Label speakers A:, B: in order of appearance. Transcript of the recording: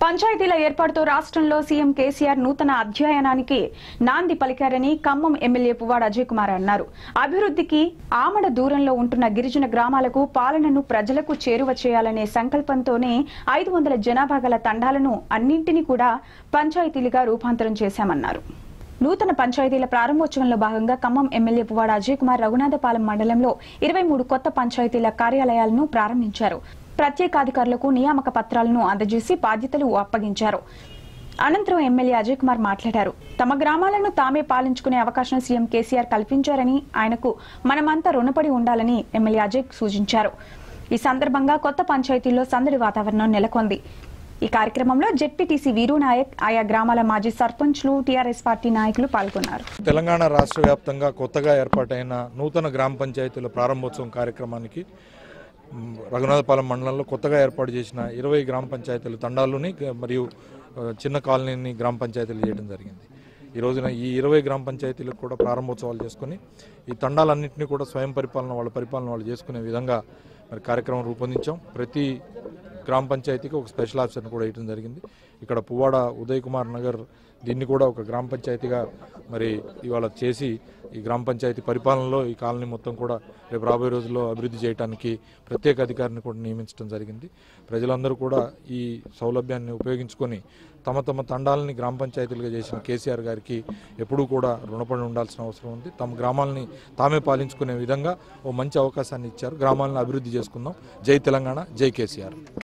A: పంచాయతీల ఏర్పాటుతో రాష్ట్రంలో సీఎం కేసీఆర్ నూతన అధ్యయనానికి నాంది పలికారని ఖమ్మం ఎమ్మెల్యే పువ్వాడ అజయ్ కుమార్ అన్నారు అభివృద్ధికి ఆమడ దూరంలో ఉంటున్న గిరిజన గ్రామాలకు పాలనను ప్రజలకు చేరువ చేయాలనే సంకల్పంతోనే ఐదు వందల జనాభా గల తండాలను అన్నింటినీ కూడా పంచాయతీలుగా రూపాంతరం చేశామన్నారు నూతన పంచాయతీల ప్రారంభోత్సవంలో భాగంగా ఖమ్మం ఎమ్మెల్యే పువ్వాడ అజయ్ కుమార్ రఘునాథపాలెం మండలంలో ఇరవై మూడు కొత్త పంచాయతీల కార్యాలయాలను ప్రారంభించారు ప్రత్యేకాధికారులకు నియామక పత్రాలను అందజేసి బాధ్యతలు అప్పగించారు అనంతరం ఎమ్మెల్యే అజయ్ కుమార్ మాట్లాడారు తమ గ్రామాలను తామే పాలించుకునే అవకాశం సీఎం కేసీఆర్ కల్పించారని ఆయనకు మనమంతా రుణపడి ఉండాలని ఎమ్మెల్యే అజయ్ సూచించారు ఈ సందర్భంగా కొత్త పంచాయతీల్లో సందడి వాతావరణం నెలకొంది ఈ కార్యక్రమంలో జెడ్పీటీసీ వీరు నాయక్ ఆయా గ్రామాల మాజీ సర్పంచ్లు టీఆర్ఎస్ పార్టీ నాయకులు పాల్గొన్నారు
B: తెలంగాణ రాష్ట్ర వ్యాప్తంగా కొత్తగా ఏర్పాటైన నూతన గ్రామ పంచాయతీల ప్రారంభోత్సవం కార్యక్రమానికి మ్, రఘునాథపాలెం మండలంలో కొత్తగా ఏర్పాటు చేసిన ఇరవై గ్రామ పంచాయతీల తండాలని గ- మరియు ఆ, చిన్న కాలనీని గ్రామ పంచాయతీలు చేయడం జరిగింది ఈ రోజున ఈ ఇరవై గ్రామ పంచాయతీలకు కూడా ప్రారంభోత్సవాలు చేసుకుని ఈ తండాలన్నింటినీ కూడా స్వయం పరిపాలన వాళ్ళ పరిపాలన వాళ్ళు చేసుకునే విధంగా మరి కార్యక్రమం రూపొందించాం ప్రతి గ్రామ పంచాయతీకి ఒక స్పెషల్ ఆఫీసర్ని కూడా వేయడం జరిగింది ఇక్కడ పువ్వాడ ఉదయ్ కుమార్ నగర్ దీన్ని కూడా ఒక గ్రామ పంచాయతీగా మరి ఇవాళ చేసి ఈ గ్రామ పంచాయతీ పరిపాలనలో ఈ కాలనీ మొత్తం కూడా రేపు రాబోయే రోజుల్లో అభివృద్ధి చేయడానికి ప్రత్యేక అధికారిని కూడా నియమించడం జరిగింది ప్రజలందరూ కూడా ఈ సౌలభ్యాన్ని ఉపయోగించుకొని తమ తమ తండాలని గ్రామ పంచాయతీలుగా చేసిన కేసీఆర్ గారికి ఎప్పుడూ కూడా రుణపడి ఉండాల్సిన అవసరం ఉంది తమ గ్రామాలని తామే పాలించుకునే విధంగా ఓ మంచి అవకాశాన్ని ఇచ్చారు గ్రామాలను అభివృద్ధి చేసుకుందాం జై తెలంగాణ జై కేసీఆర్